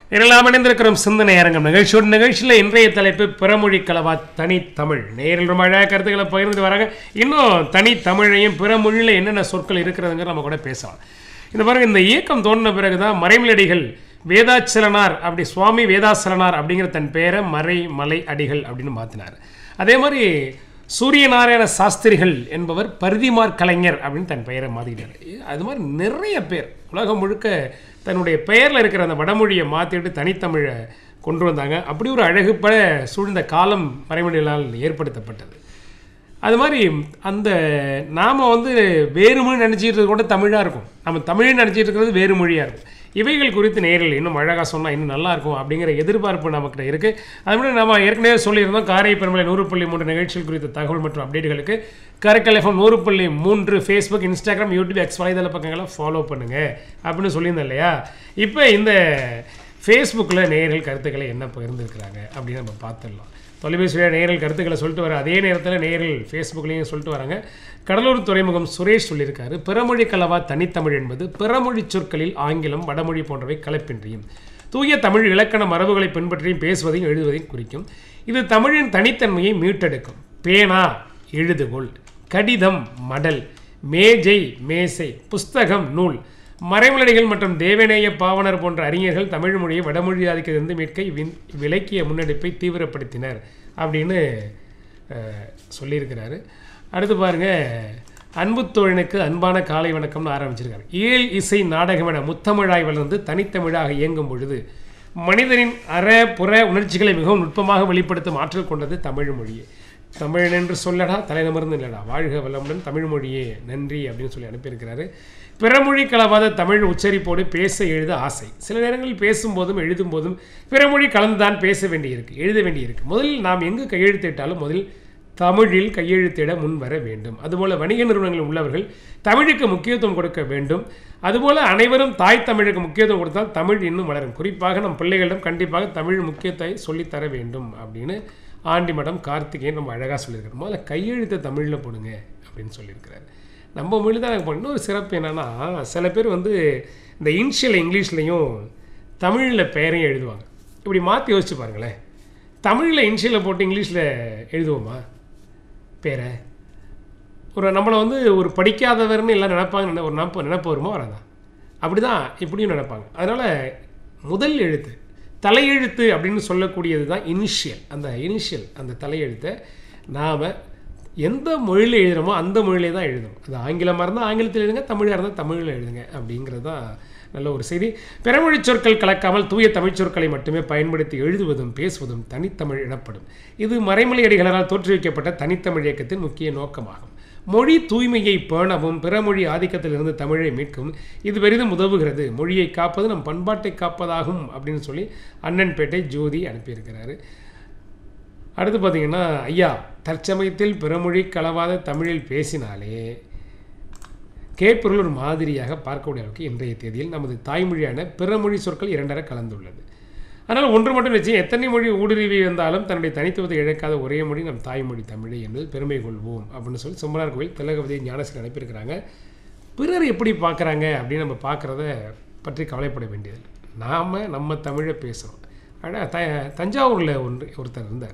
எல்லாம் இணைந்திருக்கிறோம் சிந்தனை அரங்கம் நிகழ்ச்சியோட நிகழ்ச்சியில் இன்றைய தலைப்பு பிறமொழி கலவா தனித்தமிழ் நேரில் ரொம்ப அழகாக கருத்துக்களை பகிர்ந்து வராங்க இன்னும் தனித்தமிழையும் பிற மொழியில் என்னென்ன சொற்கள் இருக்கிறதுங்கிற நம்ம கூட பேசலாம் இந்த பாருங்க இந்த இயக்கம் தோன்றின பிறகு தான் மறைமலடிகள் வேதாச்சலனார் அப்படி சுவாமி வேதாசலனார் அப்படிங்கிற தன் பேரை மறை மலை அடிகள் அப்படின்னு மாற்றினார் அதே மாதிரி சூரியநாராயண சாஸ்திரிகள் என்பவர் பரிதிமார் கலைஞர் அப்படின்னு தன் பெயரை மாற்றிக்கிட்டார் அது மாதிரி நிறைய பேர் உலகம் முழுக்க தன்னுடைய பெயரில் இருக்கிற அந்த வடமொழியை மாற்றிட்டு தனித்தமிழை கொண்டு வந்தாங்க அப்படி ஒரு அழகுப்பட சூழ்ந்த காலம் மறைமொழிகளால் ஏற்படுத்தப்பட்டது அது மாதிரி அந்த நாம் வந்து வேறு மொழி நினச்சிட்டு இருக்கிறது கூட தமிழாக இருக்கும் நம்ம தமிழ் நினச்சிட்டு இருக்கிறது வேறு மொழியாக இருக்கும் இவைகள் குறித்து நேரில் இன்னும் அழகாக சொன்னால் இன்னும் நல்லா இருக்கும் அப்படிங்கிற எதிர்பார்ப்பு நமக்கிட்ட இருக்குது அது மாதிரி நம்ம ஏற்கனவே சொல்லியிருந்தோம் காரை பெருமலை நூறு புள்ளி மூன்று நிகழ்ச்சிகள் குறித்த தகவல் மற்றும் அப்டேட்டுகளுக்கு கரைக்கல் எஃப்எம் நூறு புள்ளி மூன்று ஃபேஸ்புக் இன்ஸ்டாகிராம் யூடியூப் எக்ஸ் வலைதள பக்கங்களை ஃபாலோ பண்ணுங்கள் அப்படின்னு சொல்லியிருந்தேன் இல்லையா இப்போ இந்த ஃபேஸ்புக்கில் நேயர்கள் கருத்துக்களை என்ன பகிர்ந்துருக்கிறாங்க அப்படின்னு நம்ம பார்த்துடலாம் தொலைபேசியில் நேயர்கள் கருத்துக்களை சொல்லிட்டு வர அதே நேரத்தில் நேயர்கள் ஃபேஸ்புக்லேயும் சொல்லிட்டு வராங்க கடலூர் துறைமுகம் சுரேஷ் சொல்லியிருக்காரு பிறமொழி கலவா தனித்தமிழ் என்பது பிறமொழி சொற்களில் ஆங்கிலம் வடமொழி போன்றவை கலப்பின்றியும் தூய தமிழ் இலக்கண மரபுகளை பின்பற்றியும் பேசுவதையும் எழுதுவதையும் குறிக்கும் இது தமிழின் தனித்தன்மையை மீட்டெடுக்கும் பேனா எழுதுகோள் கடிதம் மடல் மேஜை மேசை புஸ்தகம் நூல் மறைமலடிகள் மற்றும் தேவநேய பாவனர் போன்ற அறிஞர்கள் தமிழ் மொழியை வடமொழி ஆதிக்கத்திலிருந்து மீட்க இவ்வின் விலக்கிய முன்னெடுப்பை தீவிரப்படுத்தினர் அப்படின்னு அஹ், சொல்லியிருக்கிறாரு அடுத்து பாருங்க அன்பு தோழனுக்கு அன்பான காலை வணக்கம்னு ஆரம்பிச்சிருக்காரு ஏழ் இசை நாடகம் என முத்தமிழாய் வளர்ந்து தனித்தமிழாக இயங்கும் பொழுது மனிதனின் அற புற உணர்ச்சிகளை மிகவும் நுட்பமாக வெளிப்படுத்தும் ஆற்றல் கொண்டது தமிழ் மொழியே தமிழன் என்று சொல்லடா தலைநிமிர்ந்து இல்லடா வாழ்க வளமுடன் தமிழ் மொழியே நன்றி அப்படின்னு சொல்லி அனுப்பியிருக்கிறாரு பிறமொழி கலவாத தமிழ் உச்சரிப்போடு பேச எழுத ஆசை சில நேரங்களில் பேசும்போதும் எழுதும்போதும் பிறமொழி கலந்துதான் பேச வேண்டியிருக்கு எழுத வேண்டியிருக்கு முதலில் நாம் எங்கு கையெழுத்திட்டாலும் முதலில் தமிழில் கையெழுத்திட முன் வர வேண்டும் அதுபோல வணிக நிறுவனங்களில் உள்ளவர்கள் தமிழுக்கு முக்கியத்துவம் கொடுக்க வேண்டும் அதுபோல அனைவரும் தாய் தமிழுக்கு முக்கியத்துவம் கொடுத்தால் தமிழ் இன்னும் வளரும் குறிப்பாக நம் பிள்ளைகளிடம் கண்டிப்பாக தமிழ் முக்கியத்தை சொல்லித்தர வேண்டும் அப்படின்னு ஆண்டிமடம் கார்த்திகேயன் நம்ம அழகாக சொல்லியிருக்காரு முதல்ல கையெழுத்தை தமிழில் போடுங்க அப்படின்னு சொல்லியிருக்கிறாரு நம்ம மொழி தான் எனக்கு இன்னொரு சிறப்பு என்னென்னா சில பேர் வந்து இந்த இனிஷியல் இங்கிலீஷ்லையும் தமிழில் பெயரையும் எழுதுவாங்க இப்படி மாற்றி யோசிச்சு பாருங்களேன் தமிழில் இனிஷியலை போட்டு இங்கிலீஷில் எழுதுவோமா பேரை ஒரு நம்மளை வந்து ஒரு படிக்காதவர்னு எல்லாம் நினைப்பாங்க நினை- ஒரு நினப்பு நினைப்பு வருமா வராதா அப்படி தான் இப்படியும் நினைப்பாங்க அதனால் முதல் எழுத்து தலையெழுத்து அப்படின்னு சொல்லக்கூடியது தான் இனிஷியல் அந்த இனிஷியல் அந்த தலையெழுத்தை நாம் எந்த மொழியில் எழுதுகிறோமோ அந்த மொழியிலே தான் எழுதணும் அது ஆங்கிலமாக இருந்தால் ஆங்கிலத்தில் எழுதுங்க தமிழாக இருந்தால் தமிழில் எழுதுங்க அப்படிங்கிறது தான் நல்ல ஒரு செய்தி பிறமொழி சொற்கள் கலக்காமல் தூய தமிழ் சொற்களை மட்டுமே பயன்படுத்தி எழுதுவதும் பேசுவதும் தனித்தமிழ் எனப்படும் இது மறைமலை அடிகளால் தோற்றுவிக்கப்பட்ட தனித்தமிழ் இயக்கத்தின் முக்கிய நோக்கமாகும் மொழி தூய்மையை பேணவும் பிறமொழி ஆதிக்கத்திலிருந்து தமிழை மீட்கும் இது பெரிதும் உதவுகிறது மொழியை காப்பது நம் பண்பாட்டை காப்பதாகும் அப்படின்னு சொல்லி அண்ணன்பேட்டை ஜோதி அனுப்பியிருக்கிறாரு அடுத்து பார்த்தீங்கன்னா ஐயா தற்சமயத்தில் பிறமொழி கலவாத தமிழில் பேசினாலே கேட்பொருள் ஒரு மாதிரியாக பார்க்கக்கூடிய அளவுக்கு இன்றைய தேதியில் நமது தாய்மொழியான பிறமொழி சொற்கள் இரண்டர கலந்துள்ளது அதனால் ஒன்று மட்டும் வச்சு எத்தனை மொழி ஊடுருவி வந்தாலும் தன்னுடைய தனித்துவத்தை இழக்காத ஒரே மொழி நம் தாய்மொழி தமிழே என்பது பெருமை கொள்வோம் அப்படின்னு சொல்லி சும்மனார் கோவில் திலகவதி ஞானசீலன் அனுப்பியிருக்கிறாங்க பிறர் எப்படி பார்க்குறாங்க அப்படின்னு நம்ம பார்க்குறத பற்றி கவலைப்பட வேண்டியது நாம் நம்ம தமிழை பேசுகிறோம் ஆனால் த தஞ்சாவூரில் ஒன்று ஒருத்தர் இருந்தார்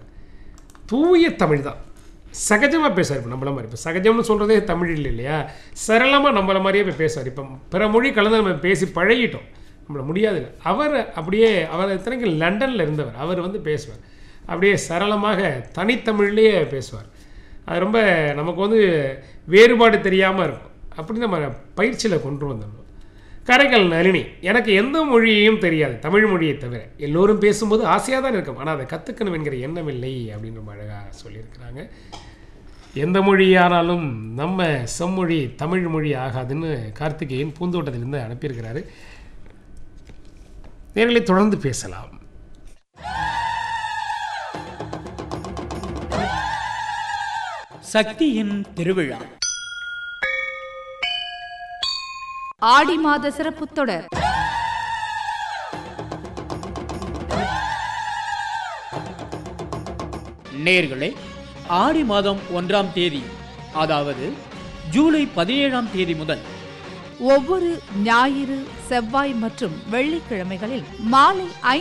தூய தமிழ் தான் சகஜமாக பேசுவார் இப்போ நம்மள மாதிரி இப்போ சகஜம்னு சொல்கிறதே தமிழ் இல்லை இல்லையா சரளமாக நம்மள மாதிரியே போய் பேசுவார் இப்போ பிற மொழி கலந்து நம்ம பேசி பழகிட்டோம் நம்மள முடியாது இல்லை அவர் அப்படியே அவர் இத்தனைக்கு லண்டனில் இருந்தவர் அவர் வந்து பேசுவார் அப்படியே சரளமாக தனித்தமிழ்லேயே பேசுவார் அது ரொம்ப நமக்கு வந்து வேறுபாடு தெரியாமல் இருக்கும் அப்படி நம்ம பயிற்சியில் கொண்டு வந்துடணும் கரைக்கல் நளினி எனக்கு எந்த மொழியையும் தெரியாது தமிழ் மொழியை தவிர எல்லோரும் பேசும்போது ஆசையாக தான் இருக்கும் ஆனால் அதை கற்றுக்கணும் என்கிற எண்ணம் இல்லை அப்படின்னு ரொம்ப அழகாக சொல்லியிருக்கிறாங்க எந்த மொழியானாலும் நம்ம செம்மொழி தமிழ் மொழி ஆகாதுன்னு கார்த்திகேயன் பூந்தோட்டத்திலிருந்து அனுப்பியிருக்கிறாரு நேர்களை தொடர்ந்து பேசலாம் சக்தியின் திருவிழா ஆடி மாத சிறப்பு தொடர் நேர்களே ஆடி மாதம் ஒன்றாம் தேதி அதாவது ஜூலை பதினேழாம் தேதி முதல் ஒவ்வொரு ஞாயிறு செவ்வாய் மற்றும் வெள்ளிக்கிழமைகளில் மாலை